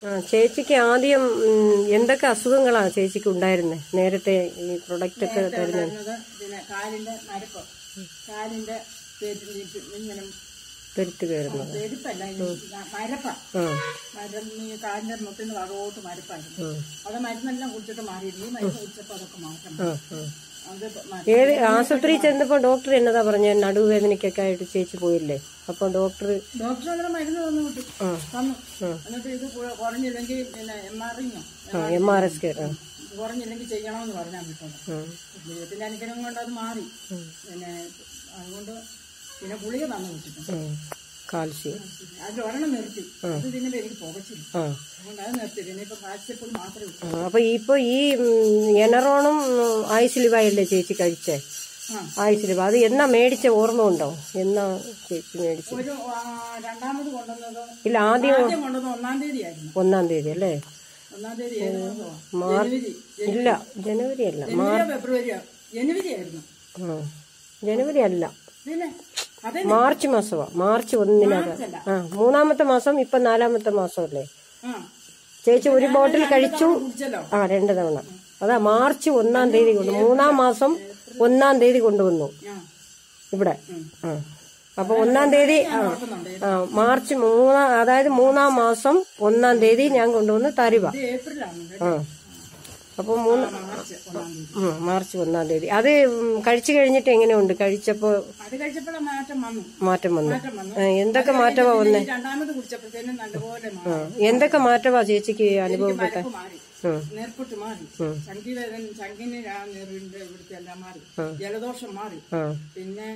ആ ചേച്ചിക്ക് ആദ്യം ഉം, എന്തൊക്കെ അസുഖങ്ങളാണ് ചേച്ചിക്ക് ഉണ്ടായിരുന്നത് നേരത്തെ ഈ പ്രൊഡക്റ്റ് ഒക്കെ തരുന്നത് ഉണ്ടായിരുന്നത് പിന്നെ കാലിന്റെ മരപ്പ് കാലിന്റെ പെരു- ഇങ്ങനെ പെരുത്ത് കയറുന്നത് പെരുപ്പല്ല ഇത് മരപ്പ ആ മരം ഈ കാലിന്റെ മുട്ടിന് വകോട്ട് മരപ്പായിരുന്നു അത് മരുന്നെല്ലാം കുടിച്ചിട്ട് മാറിയിരുന്നു ഈ മരുന്ന് കുടിച്ചപ്പോൾ അതൊക്കെ മാറ്റം ആ വന്നു. ആ അത് മാറ്റി. ഏത് ആശുപത്രി ചെന്നപ്പോ ഡോക്ടർ എന്നതാ പറഞ്ഞ നടുവേദനയ്ക്കൊക്കെ ആയിട്ട് ചേച്ചി പോയില്ലേ അപ്പൊ ഡോക്ടർ ഡോക്ടർ അങ്ങനെ മരുന്ന് തന്നു വിട്ടു ആ. തന്നു എന്നിട്ട് ഇത് കു- കുറഞ്ഞില്ലെങ്കിൽ പിന്നെ എം ആർ ഐയോ എം ആർ എസ് കെയർ കുറഞ്ഞില്ലെങ്കിൽ ചെയ്യണമെന്ന് പറഞ്ഞാൽ വിട്ടത് ദൈവത്തിന്റെ അനുഗ്രഹം കൊണ്ട് അത് മാറി പിന്നെ അതുകൊണ്ട് പിന്നെ ഗുളിക തന്നു വിട്ടിട്ടുണ്ട് കാൽസ്യം അതിൽ ഒരെണ്ണം നിർത്തി അത് പിന്നെ എനിക്ക് പുകച്ചില്ല ആ അതുകൊണ്ട് അത് നിർത്തി പിന്നെ ഇപ്പൊ കാഴ്ചപ്പോൾ മാത്രമേ ആ, ഉള്ളൂ അപ്പൊ ഇപ്പൊ ഈ ഉം, എനറോണും ആയുസിലിവായല്ലേ ചേച്ചി കഴിച്ചേ ആ. ആയുസിലിവ അത് എന്നാ മേടിച്ച ഓർമ്മ ഉണ്ടോ എന്നാ ചേച്ചി മേടിച്ച ഒരു ആ, രണ്ടാമത് കൊണ്ടുവന്നത് ഇല്ല ആദ്യം ആദ്യം കൊണ്ടുവന്നത് ഒന്നാം തീയതി ആയിരുന്നു ഒന്നാം തീയതി അല്ലേ ഒന്നാം തീയതി ആയിരുന്നു മാർച്ച് ജനുവരി ഇല്ല ജനുവരി അല്ല ജനുവരിയോ ഫെബ്രുവരിയോ ജനുവരി ആയിരുന്നു ആ ജനുവരി അല്ല പിന്നെ അതെ മാർച്ച് മാസമാ മാർച്ച് ഒന്നിനകം മാർച്ചല്ല. ആ മൂന്നാമത്തെ മാസം ഇപ്പൊ നാലാമത്തെ മാസം അല്ലേ ആ ചേച്ചി ഒരു ബോട്ടിൽ കഴിച്ചു കുടിച്ചല്ലോ ആ രണ്ട് തവണ അതാ മാർച്ച് ഒന്നാം തീയതി കൊണ്ട് മൂന്നാം മാസം ഒന്നാം തീയതി കൊണ്ടുവന്നു ആ ഇവിടെ ആ അപ്പൊ ഒന്നാം തീയതി ആ ഓർക്കുന്നുണ്ട് ആ മാർച്ച് മൂന്നാം അതായത് മൂന്നാം മാസം ഒന്നാം തീയതി ഞാൻ കൊണ്ടുവന്ന് തരുവ ഇത് ഏപ്രിലാണ് കേട്ടോ. ആ അപ്പൊ മൂന്ന് മാർച്ച് ഒന്നാം തീയതി ഉം, മാർച്ച് ഒന്നാം തീയതി അത് ഉം, കഴിച്ചു കഴിഞ്ഞിട്ട് എങ്ങനെയുണ്ട് കഴിച്ചപ്പോ അത് കഴിച്ചപ്പോഴാണ് മാറ്റം വന്നു മാറ്റം വന്നു മാറ്റം വന്നു ആ, എന്തൊക്കെ മാറ്റമാ പിന്നെ വന്നേ ഈ രണ്ടാമത് കുടിച്ചപ്പോഴത്തേനും നല്ലപോലെ മാറി ആ, എന്തൊക്കെ മാറ്റമാ ചേച്ചിക്ക് അനുഭവപ്പെട്ടെ മരപ്പ് മാറി ഉം. നേർപ്പൊട്ട് മാറി ചങ്കി വേദന ചങ്കിന് ആ നേറിന്റെ ഇവിടുത്തെ എല്ലാം മാറി ജലദോഷം മാറി ആ പിന്നെ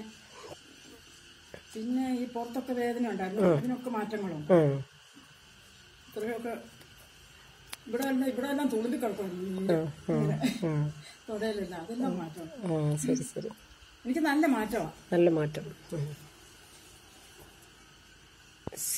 പിന്നെ ഈ പുറത്തൊക്കെ വേദന ഉണ്ടായിരുന്നു അതിനൊക്കെ മാറ്റങ്ങളുണ്ട് ഉം. ഇത്രയൊക്കെ ഇവിടെ എല്ലാം ഇവിടെ എല്ലാം തുളുമ്പി കിടക്കുമായിരുന്നു ഉം. തൊടയിലില്ല അതെല്ലാം മാറ്റം ആ ശരി ശരി എനിക്ക് നല്ല മാറ്റമാണ് നല്ല മാറ്റം ഉം.